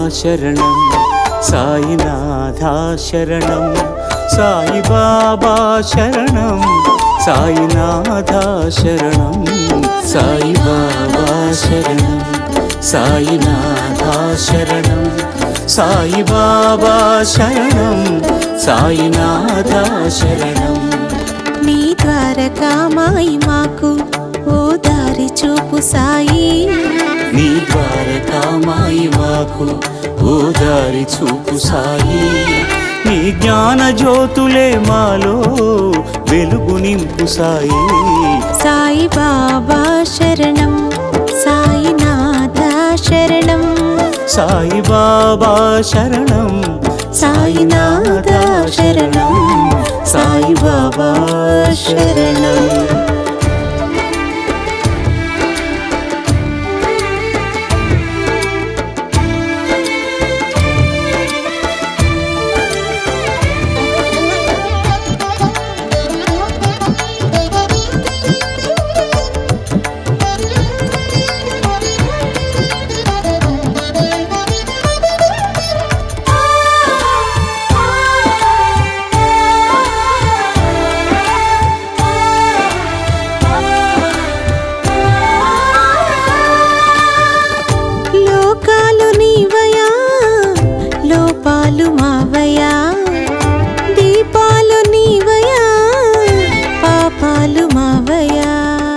శరణం సాయినాథా శరణం సాయిబాబా శరణం సాయినాథా శరణం సాయిబాబా శరణం సాయినాథా శరణం సాయిబాబా శరణం సాయినాథా శరణం నీ ద్వారకామాయి మాకు ఓ దారి చూపు సాయి నీ ద్వారకామాయి మాకు ఓ దారి చూపు సాయి నీ జ్ఞాన జ్యోతులే మాలో వెలుగు నింపు సాయి సాయి బాబా శరణం సాయినాథ శరణం సాయి బాబా శరణం సాయినాథ శరణం సాయి బాబా శరణం లోకాలు నీవయా లోపాలు మావయా దీపాలు నీవయా పాపాలు మావయా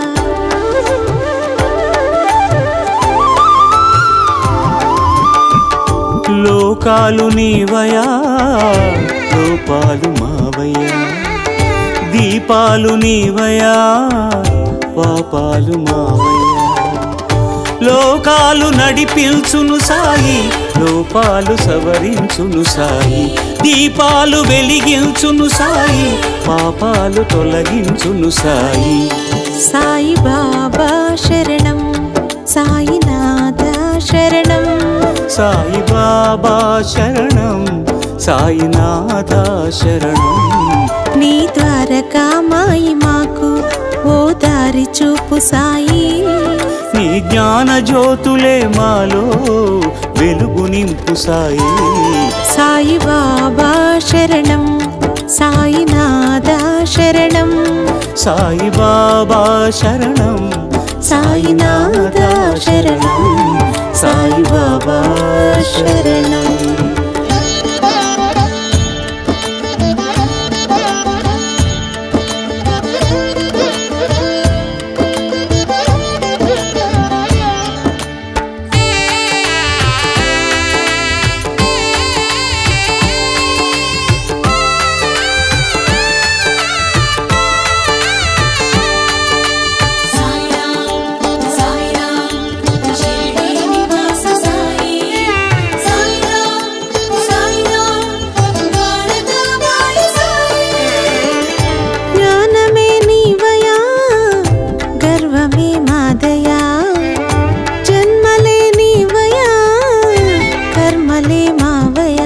లోకాలు నీవయా లోపాలు మావయ్యా దీపాలు నీవయా పాపాలు మావయ్యా లోకాలు నడిపించును సాయి లోపాలు సవరించును సాయి దీపాలు వెలిగించును సాయి పాపాలు తొలగించును సాయి సాయి బాబా శరణం సాయినాథ శరణం సాయి బాబా శరణం సాయినాథ శరణం నీ ద్వారకామాయి మాకు ఓ దారి చూపు సాయి నీ జ్ఞాన జ్యోతులే మాలో వెలుగు నింపు సాయి సాయి బాబా శరణం సాయినాథ శరణం సాయి బాబా శరణం సాయినాథ శరణం సాయి బాబా శరణం జ్ఞానమే నీవయా గర్వమే మాదయా జన్మలే నీవయా కర్మలే మావయా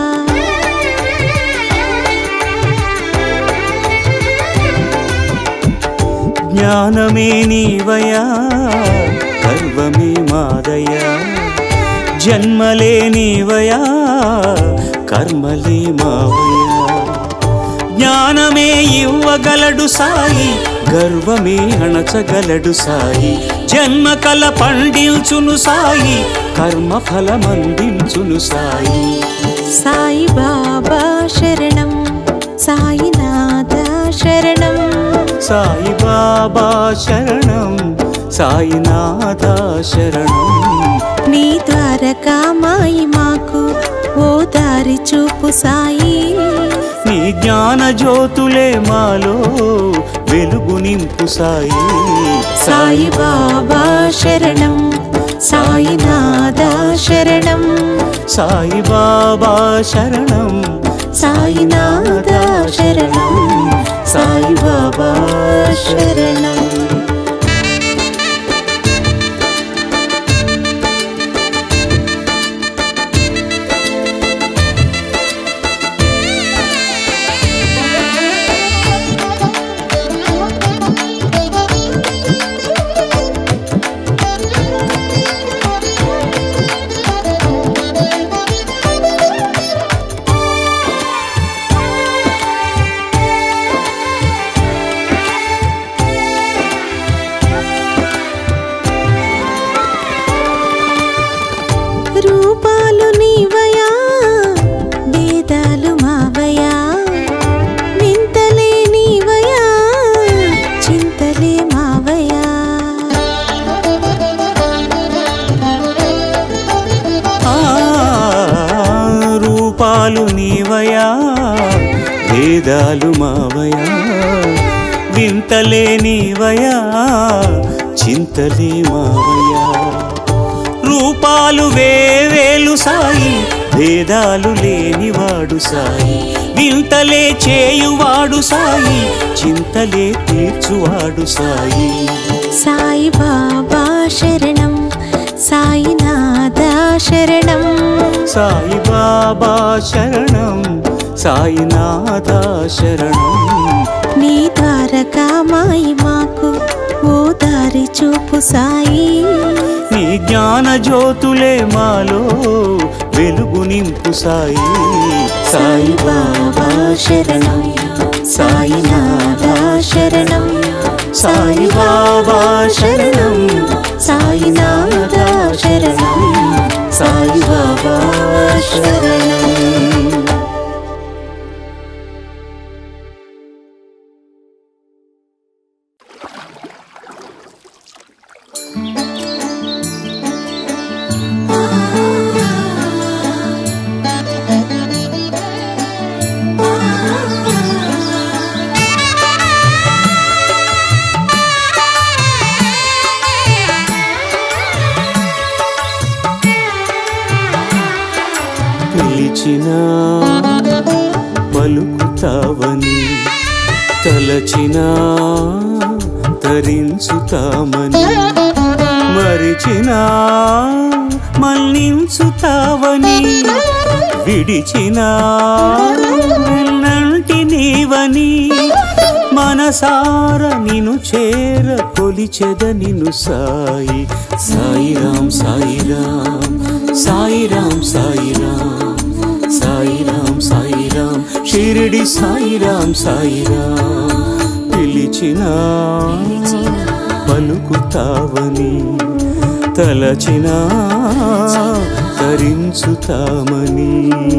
జ్ఞానమే నీవయా గర్వమే మాదయా జన్మలే నీవయా కర్మలే మావయా జ్ఞానమే ఇవ్వగలడు సాయి గర్వమే అణచగలడు సాయి జన్మ కల పండించును సాయి కర్మ ఫలమందించును సాయి సాయి బాబా శరణం సాయినాథ శరణం సాయి బాబా శరణం సాయినాథ శరణం నీ ద్వారకామాయి మాకు ఓ దారి చూపు సాయి నీ జ్ఞాన జ్యోతులే మాలో వెలుగు నింపు సాయి సాయి బాబా శరణం సాయినాథ శరణం సాయి బాబా శరణం సాయినాథ శరణం సాయి బాబా శరణం Thank you. రూపాలు నీవయా భేదాలు మావయా వింతలే నీవయా చింతలే మావయా రూపాలు వేవేలు సాయి భేదాలు లేనివాడు సాయి వింతలే చేయువాడు సాయి చింతలే తీర్చువాడు సాయి సాయి బాబా శరణం సాయినాథ శరణం సాయి బాబా శరణం సాయినాథ శరణం నీ ద్వారకా మాయి మాకు ఓ దారి చూపు సాయి నీ జ్ఞాన జ్యోతులే మాలో వెలుగు నింపు సాయి సాయి బాబా శరణం సాయినాథ శరణం సాయి బాబా శరణం సాయినాథ శరణం సాయి బాబా శరణం పిలిచినా పలుకుతావని తలచినా తరించుతామని మరిచినా మన్నించుతావని విడిచినా వెన్నంటి నీవని మనసార నిను చేర కొలిచెద నిను సాయి సాయిరాం సాయిరాం సాయిరాం సాయిరాం సాయిరాం సాయిరాం షిరిడి సాయిరాం సాయిరాం పిలిచినా పలుకుతావని తలచినా తరించుతామని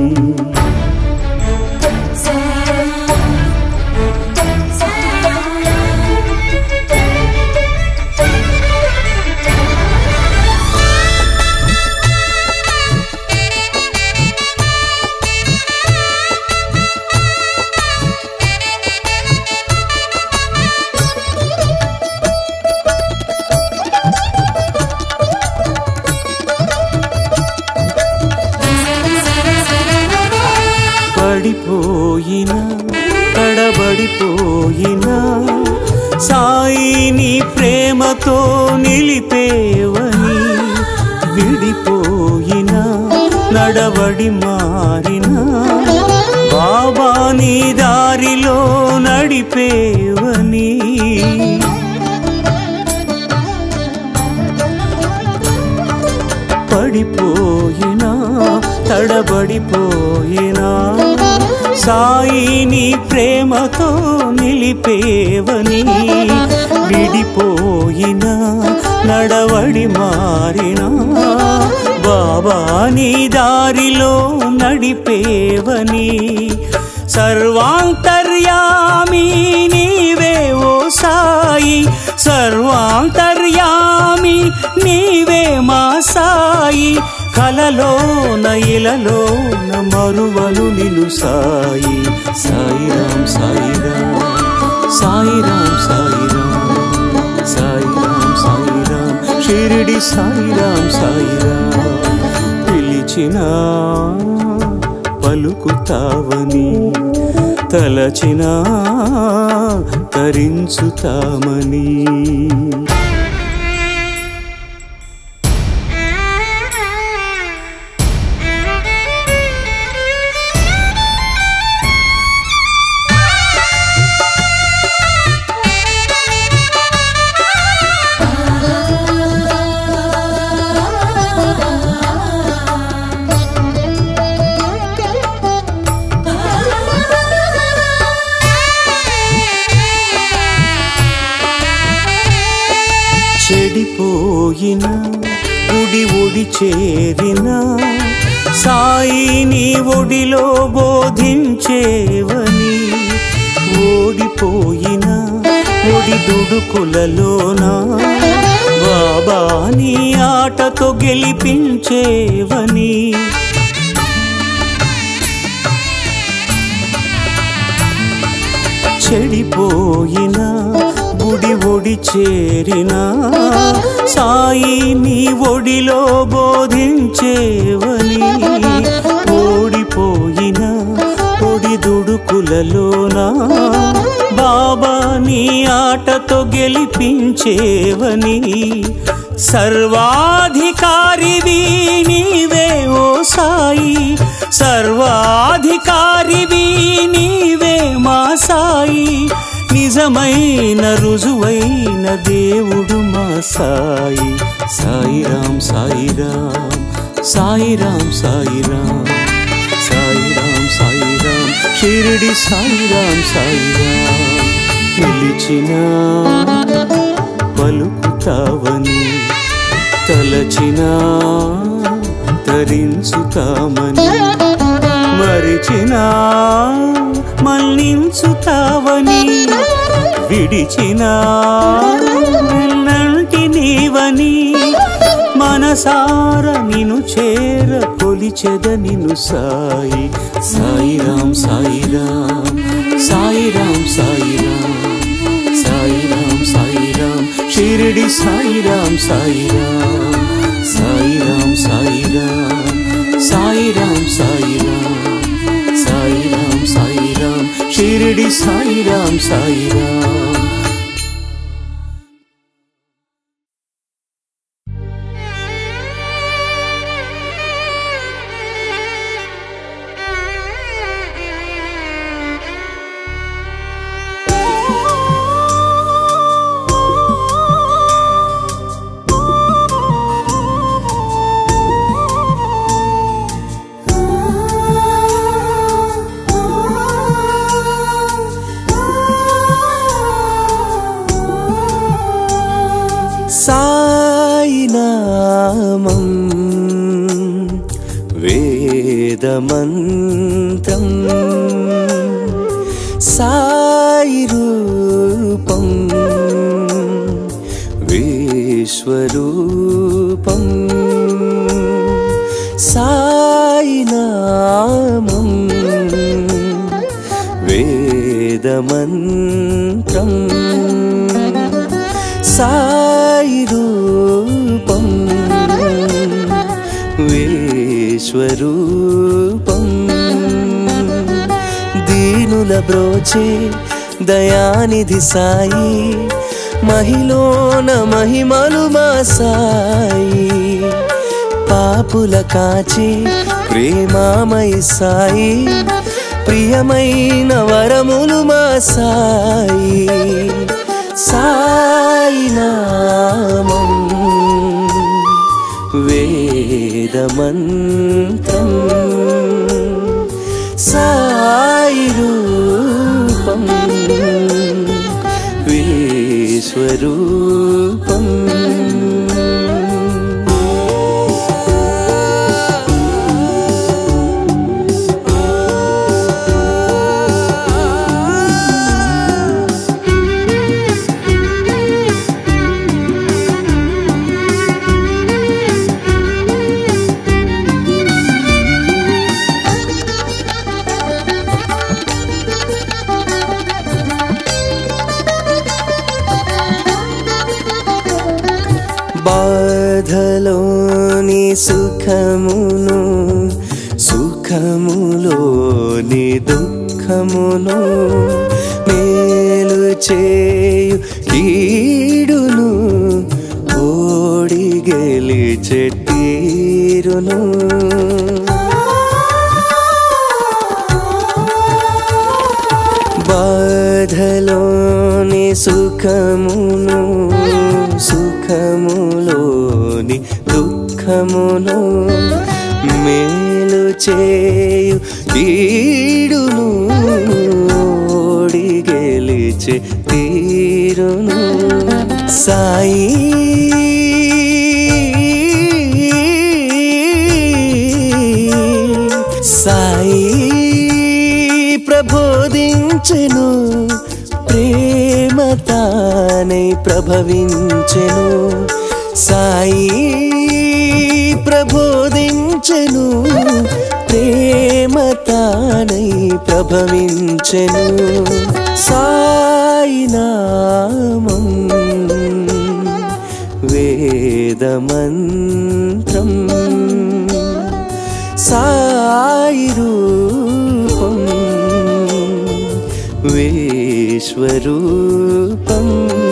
పడిపోయిన తడబడిపోయిన సాయి నీ ప్రేమతో నిలిపేవని విడిపోయిన నడవడి మారిన బాబా నీ దారిలో నడిపేవని పడిపోయినా తడబడిపోయినా సాయి నీ ప్రేమతో నిలిపేవని విడిపోయినా నడవడి మారినా బాబా నీ దారిలో నడిపేవని సర్వాంతర్యామి నీవే ఓ సాయి సర్వాంతర్యామి నీవే మా సాయి కలలోన ఇలలోన మరువను నిలు సాయి సాయిరాం సాయిరాం సాయిరాం సాయిరాం సాయిరాం సాయిరాం షిరిడి సాయిరాం సాయిరాం పిలిచినా పలుకుతావని తలచినా తరించుతామని చెడిపోయిన గుడి ఒడి చేరిన సాయి నీ ఒడిలో బోధించేవని ఓడిపోయిన ఒడి దుడుకులలోన బాబా నీ ఆటతో గెలిపించేవని చెడిపోయినా గుడి ఒడి చేరినా సాయి నీ ఒడిలో బోధించేవని ఓడిపోయిన ఒడి దుడుకులలోనా బాబా నీ ఆటతో గెలిపించేవని సర్వాధికారివి నీవే ఓ సాయి సర్వాధికారివి నీవే మా సాయి నిజమైన రుజువైన దేవుడు మా సాయి సాయిరాం సాయిరాం సాయిరాం సాయిరాం సాయిరాం సాయిరాం షిరిడి సాయిరాం సాయిరాం పిలిచినా పలుకుతావని తలచినా తరించుతామని మరిచినా మన్నించుతావని విడిచినా నంటి నీవని మనసార నిను చేర కొలిచెద నిను సాయి సాయిరాం సాయిరాం సాయిరాం సాయిరాం సాయిరాం సాయిరాం షిరిడి సాయిరాం సాయిరాం సాయిరాం సాయిరాం సాయిరాం సాయిరాం సాయిరాం సాయిరాం షిరిడి సాయిరాం సాయిరాం సాయినామం వేదమంత్రం సాయి రూపం విశ్వరూపం సాయినామం వేదమంత్రం సాయి రూపం విశ్వరూపం దీనుల బ్రోచే దయానిధి సాయి మహిలోన మహిమలు మా సాయి పాపుల కాచి ప్రేమామయ సాయి ప్రియమైన వరములు మా సాయి సాయి నామం వేదమంత్రం సాయి రూపం విశ్వరూపం బాధలోని సుఖమును సుఖములోని దుఃఖమును మేలు చేయు కీడును ఓడి గెలిచే తీరును బాధలోని సుఖమును సుఖములోని దుఃఖమును మేలు చేయు కీడును ఓడి గెలిచే తీరును సాయి సాయి ప్రబోధించెను ప్రేమ తానై ప్రభవించెను సాయి ప్రబోధించెను ప్రేమ తానై ప్రభవించెను సాయినామం వేదమంత్రం సాయి రూపం విశ్వరూపం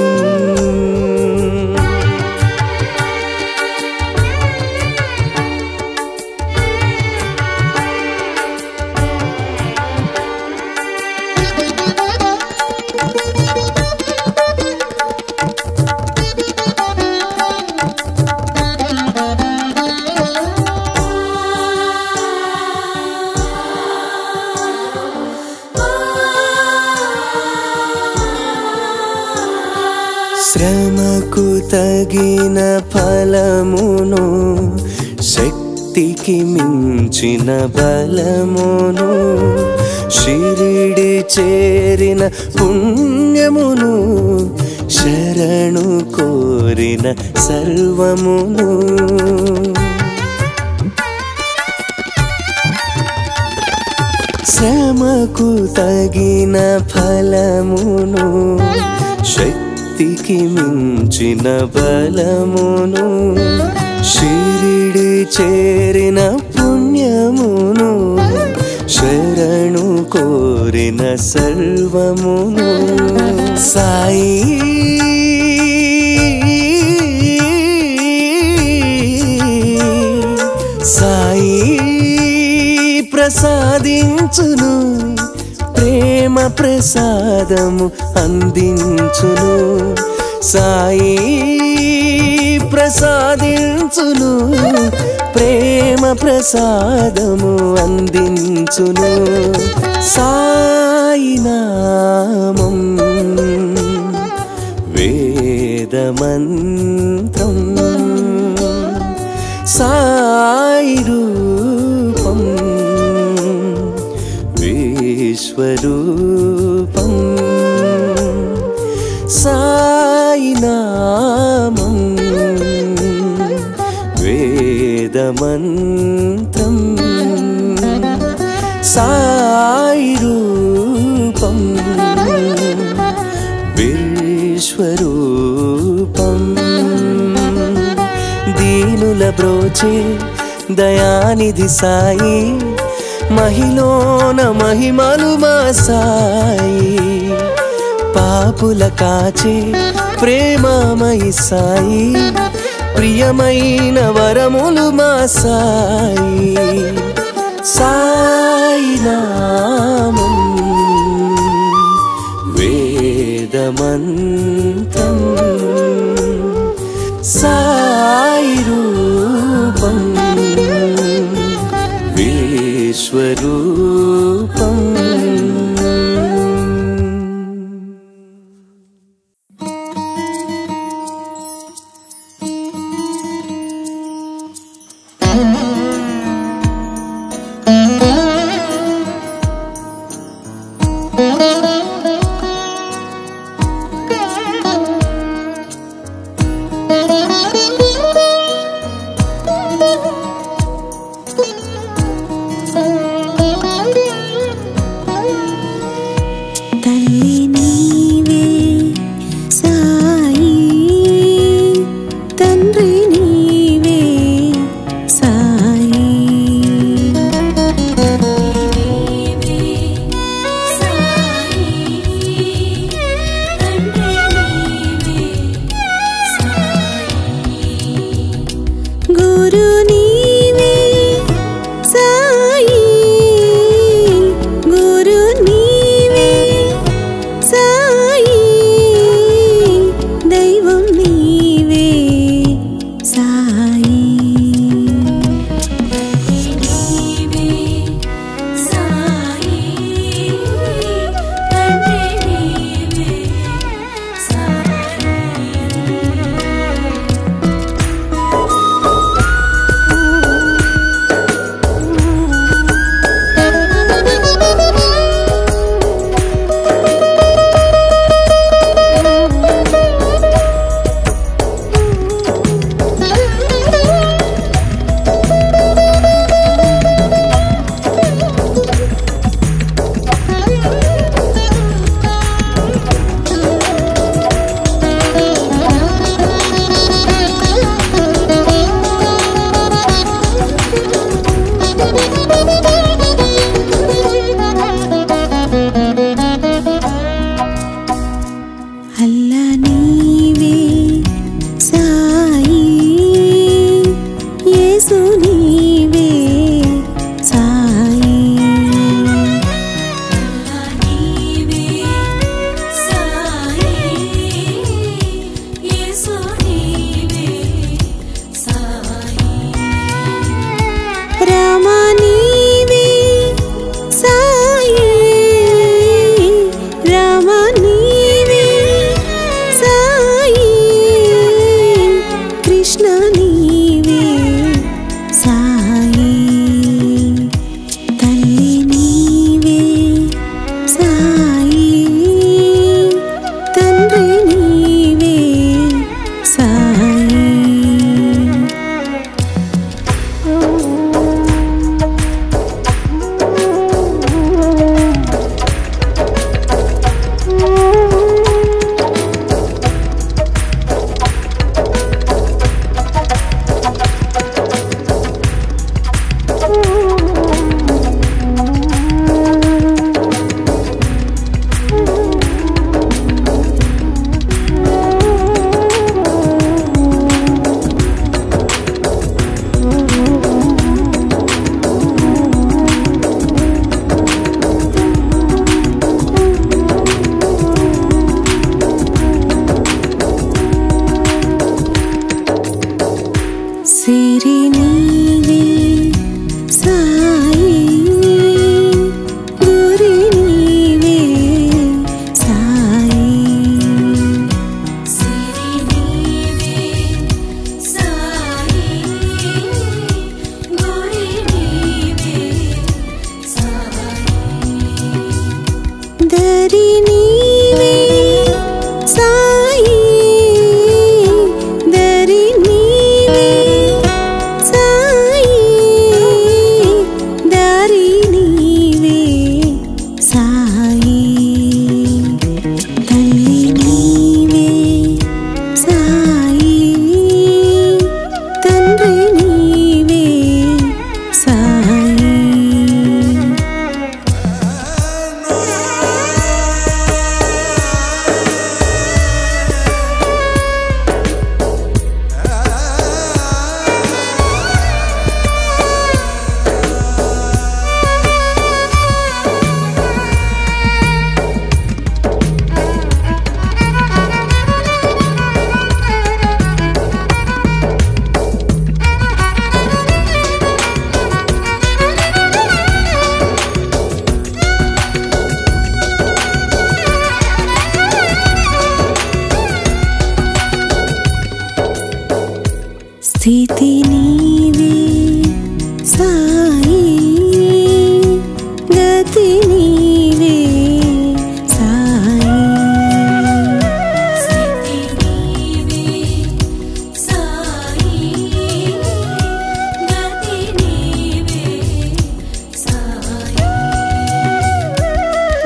శ్రమకు తగిన ఫలమును శక్తికి మించిన బలమును షిరిడి చేరిన పుణ్యమును శరణు కోరిన సర్వమును శ్రమకు తగిన ఫలమును శక్తికి మించిన బలమును షిరిడి చేరిన పుణ్యమును శరణు కోరిన సర్వమును సాయి సాయి ప్రసాదించును ప్రేమ ప్రసాదము అందించును సాయి ప్రసాదించును ప్రేమ ప్రసాదము అందించును సాయి నామం వేదమంత్రం సాయి రూపం విశ్వరూపం సాయి నామం వేదమంత్రం సాయి రూపం విశ్వరూపం దీనుల బ్రోచే దయానిధి సాయి మహిలోన మహిమలు మా సాయి పాపుల కాచే ప్రేమమయి సాయి ప్రియమైన వరములు మా సాయి సాయి నామం వేదమంత్రం సాయి రూపం విశ్వరూపం Thank you.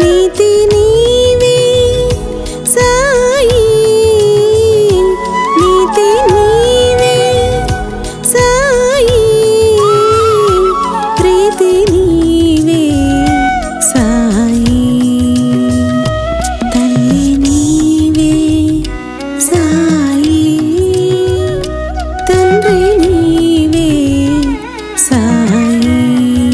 నీతి నీవే సాయి నీతి నీవే సాయి ప్రీతి నీవే సాయి తల్లి నీవే సాయి తండ్రి నీవే సాయి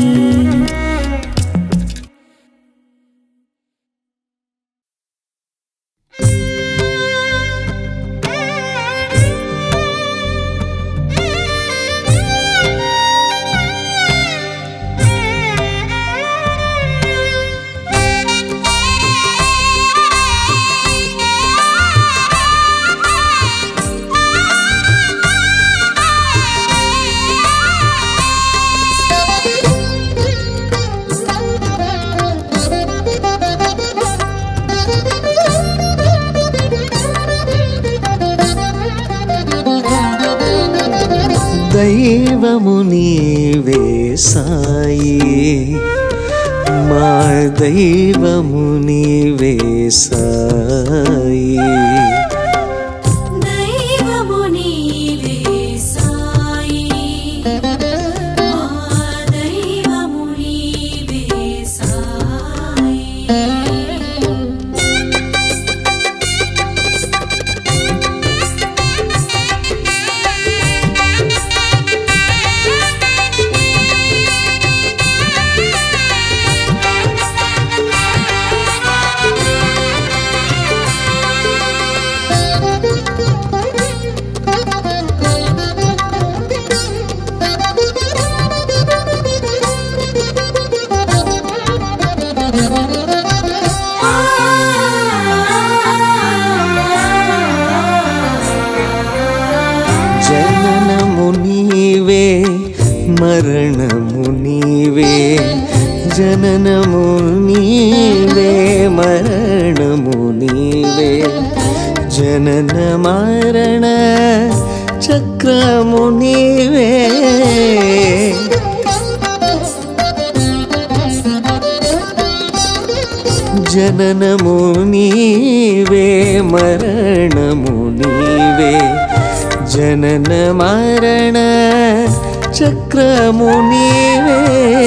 దైవము నీవే సాయి మా దైవము నీవే సాయి దైవము నీవే సాయి మా దైవము నీవే సాయి జననము నీవే మరణము నీవే జననము నీవే మరణము నీవే జనన మరణ చక్రము నీవే జననము నీవే మరణము నీవే జనన మరణ చక్రము నీవే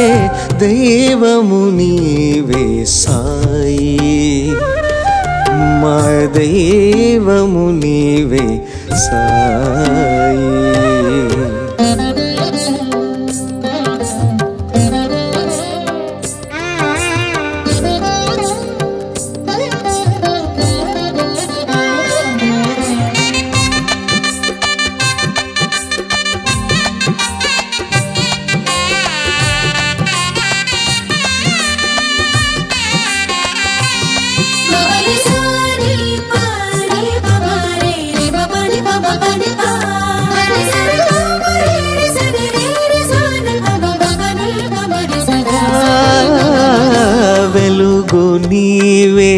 దైవము నీవే సాయి మా దైవము నీవే సాయి మగలి సారి పారి పబరే రి పబని పబ పని పా మని సరి పబరే రి సరి రి రి సాని పబ పబని పబరి సరి వెలుగు నీవే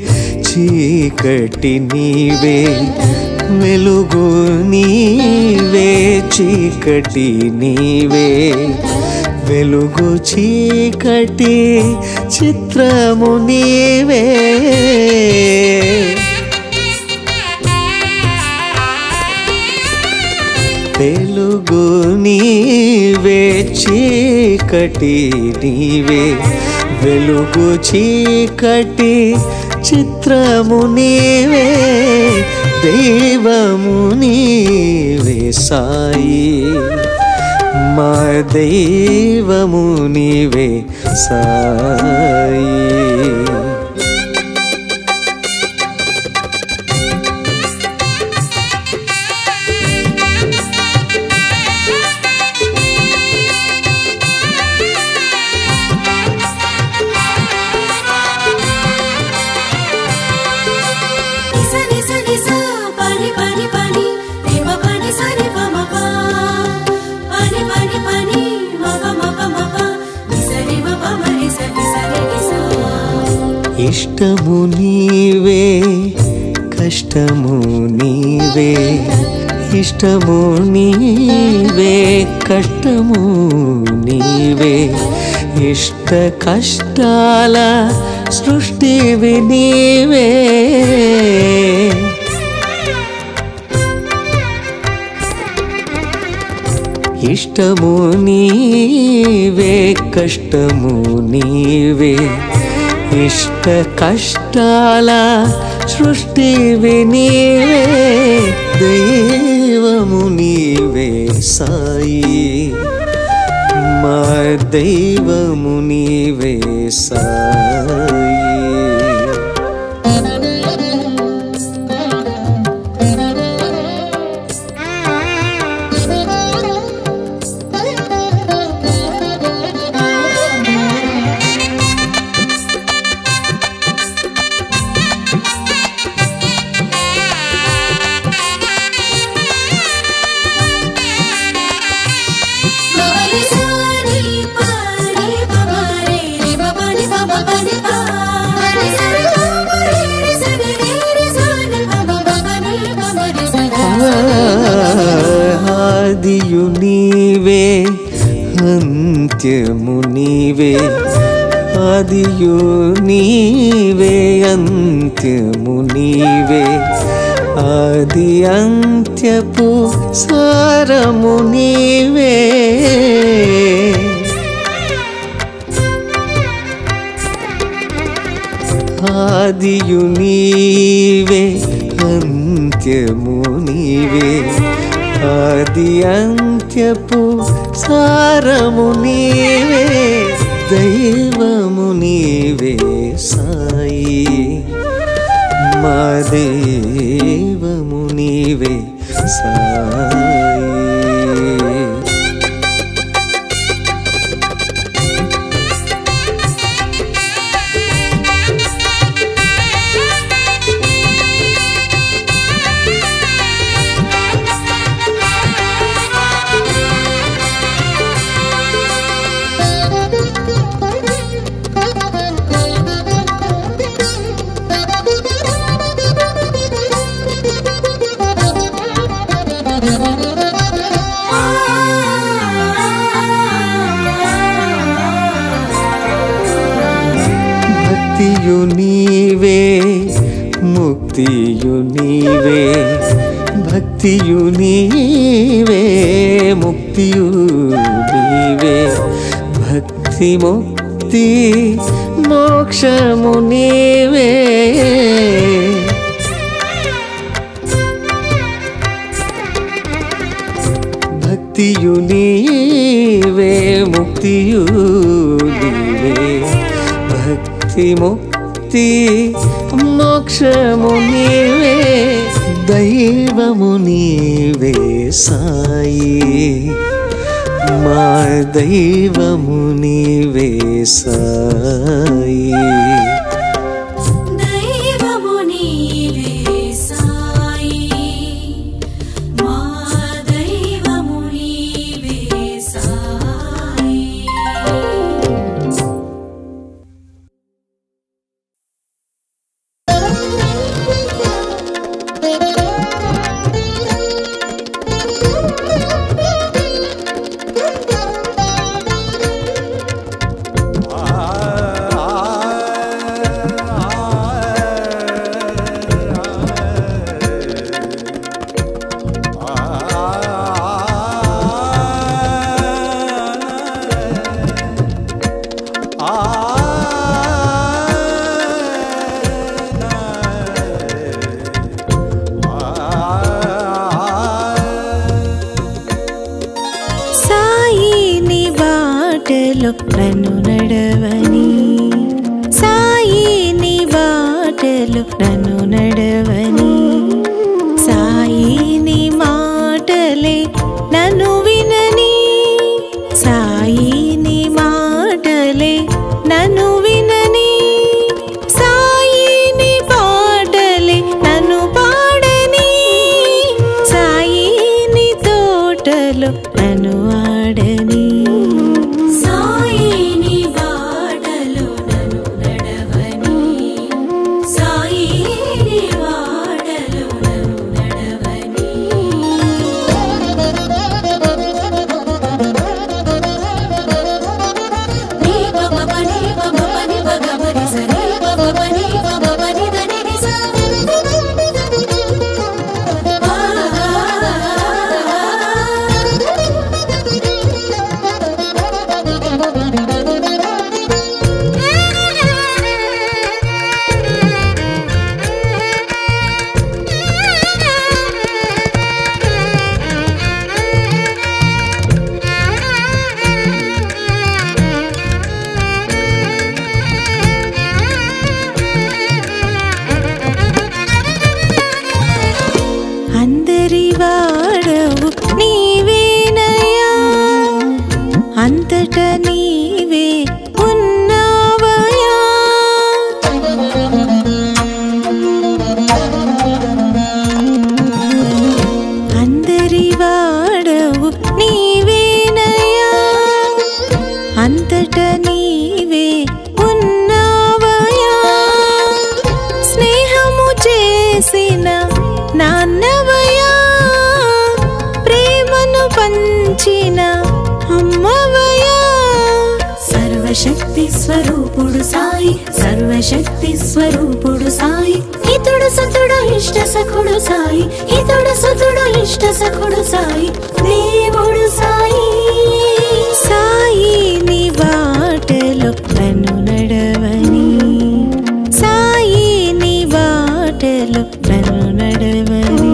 చీకటి నీవే వెలుగు నీవే చీకటి నీవే వెలుగు చీకటి చిత్రము నీవే వెలుగు నీవే చీకటి నీవే వెలుగు చీకటి చిత్రము నీవే దైవము నీవే సాయి మా దైవము నీవే సాయి నిస నిస నిస పని పని పని రి పబని సరి పమ పా పని పని పని మప మప మప నిసరి మప మరి సరి సరి నిస ఇష్టము నీవే కష్టము నీవే ఇష్టము నీవే కష్టము నీవే ఇష్ట కష్టాల సృష్టివి నీవే ఇష్టము నీవే కష్టము నీవే ఇష్ట కష్టాల సృష్టివి నీవే దైవము నీవే సాయి మా దైవము నీవే సాయి మగరి సారి పారి పమరే రి బబని బబ బని పా రి సరి పమరే రి సరి రి రి సని బబ బబని బబరి సరి ఆదియు నీవే అంత్యము నీవే ఆదియు నీవే అంత్యము నీవే ఆది అంత్యపు సారము నీవే ఆదియు నీవే అంత్యము నీవే ఆది అంత్యపు సారము నీవే దైవము నీవే సాయి మా దేవము నీవే సాయి భక్తియు నీవే ముక్తియు నీవే భక్తియు నీవే ముక్తియు నీవే భక్తి ముక్తి మోక్షము నీవే భక్తియు నీవే ముక్తియు నీవే భక్తి ముక్తి మోక్షము నీవే దైవము నీవే సాయి మా దైవము నీవే సాయి దైవము నీవే సాయి మా దైవము నీవే సాయి సాయి నీ బాటలో నన్ను నడవని సాయి నీ బాటలో నన్ను నడవని సాయి నీ మాటలే నన్ను వినని సాయి నీ మాటలే నన్ను వినని సాయి నీ పాటలే నన్ను పాడని సాయి నీ తోటలో నన్ను ఆడని సాయి నీ బాటలో నన్ను నడవని సాయి నీ బాటలో సర్వశక్తి స్వరూపుడు సాయి సర్వశక్తి స్వరూపుడు సాయి హితుడు సతుడు ఇష్ట సఖుడు సాయి హితుడు సతుడు ఇష్ట సఖుడు సాయి దేవుడు సాయి సాయి నీ బాటలో నన్ను నడవని సాయి నీ బాటలో నన్ను నడవని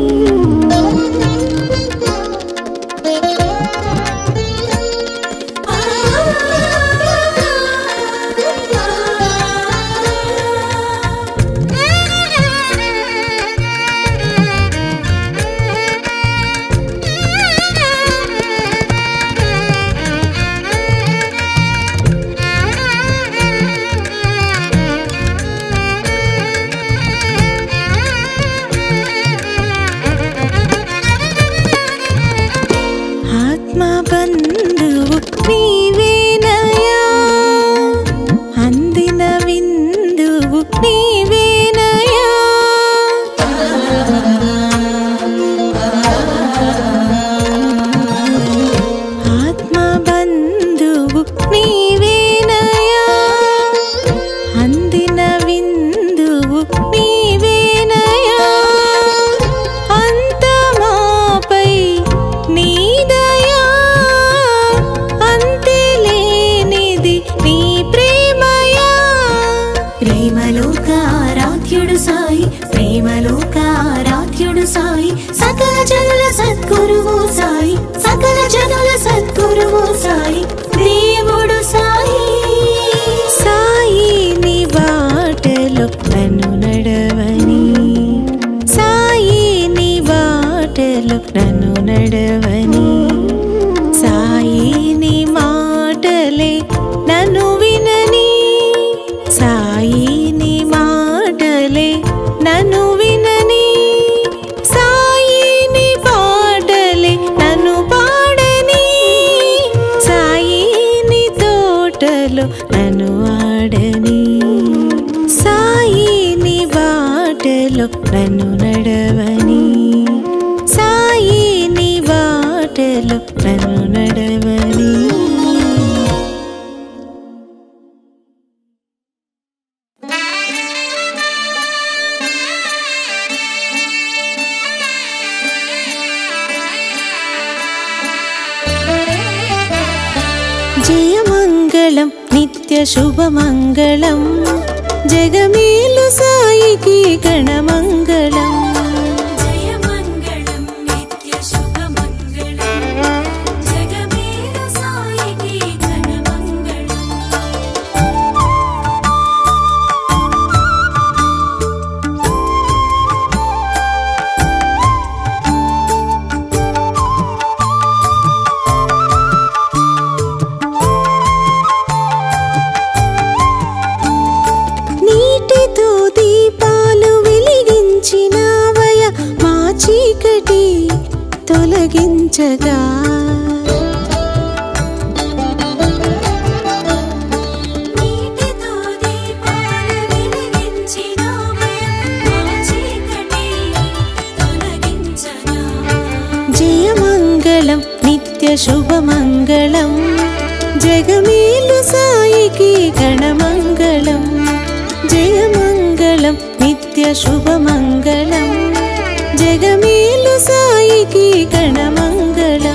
ఆత్మ బంధువు నీవేనయా అందిన విందువు నీవేనయా ఆత్మ బంధువు నీవేనయా అందిన విందువు నీవేనయా అంతమాపై నీదయా అంతేలేనిది నీ ప్రేమయా ప్రేమలోకారాధ్యుడు సాయి ప్రేమలోకారాధ్యుడు సాయి సకల జనుల సద్గురువు సాయి సకల జనుల సద్గురువు సాయి దేవుడు సాయి సాయి నీ బాటలో నన్ను నడవని సాయి నీ బాటలో నన్ను నడవని సాయి నీ మాటలే నన్ను వినని సాయి నీ మాటలే నన్ను వినని సాయి నీ పాటలే నన్ను పాడని సాయి నీ తోటలో నన్ను ఆడని సాయి నీ బాటలో నన్ను నడవని సాయి నీ బాటలో నన్ను నడవని జయమంగళం నిత్య శుభమంగళం జగమేలు సాయికి గణమంగళం జయమంగళం నిత్య శుభమంగళం జగమేల సాయికి ఘనమంగళం నీటితో దీపాలు వెలిగించినావయ మా చీకటి తొలగించగా నీటితో దీపాలు వెలిగించినావయ మా చీకటి తొలగించగా జయమంగళం నిత్య శుభమంగళం జగమేలు సాయికి గణమంగళం జయమంగళం నిత్య శుభమంగళం జగమేలు సాయికి గణమంగళం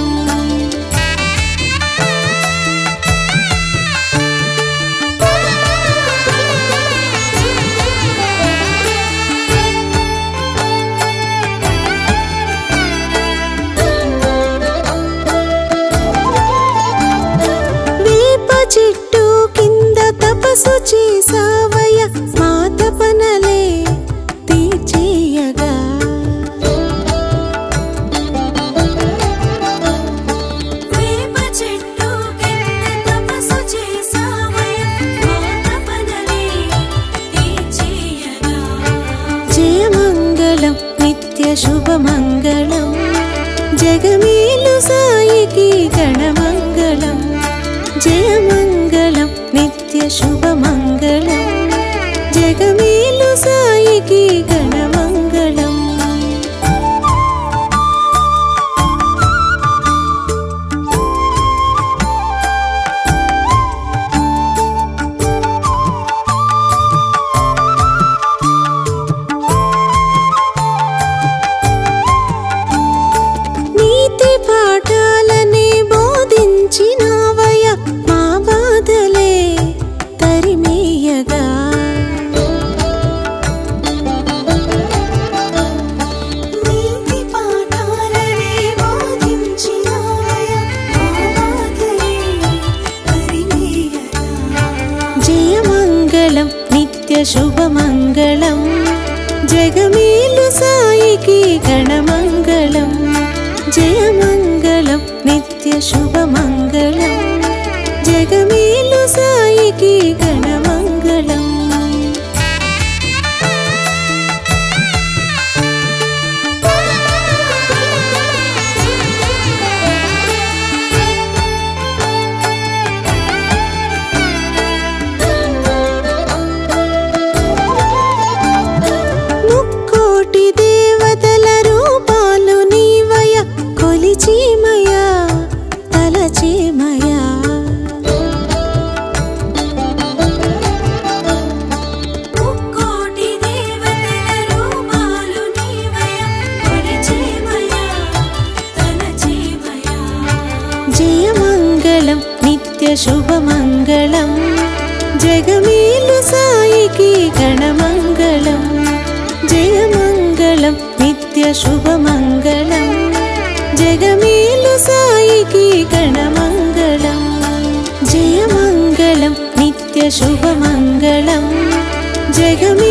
వేప చెట్టు కింద తపస్సు చేసావయ మా తపనలే తీర్చేయగా వేప చెట్టు కింద తపస్సు చేసావయ మా తపనలే తీర్చేయగా జయమంగళం నిత్య శుభమంగళం జగమేలు సాయికి గణమంగళం జయమంగళం నిత్య శుభమంగళం జగమేలు సాయికి గణమంగళం శుభమంగళం జగమేలు సాయికి గణమంగళం జయమంగళం నిత్య శుభమంగళం జగమేలు సాయికి గణమంగళం ముక్కోటి దేవతల రూపాలు నీవయ కొలిచిమయా తలచిమయా ముక్కోటి దేవతల రూపాలు నీవయ కొలిచేమయా తలచేమయా జయమంగళం నిత్య శుభమంగళం జగమేలు సాయికి గణమంగళం జయమంగళం నిత్య శుభమంగళం జగమేలు సాయికి గణమంగళం జయమంగళం నిత్య శుభమంగళం జగమే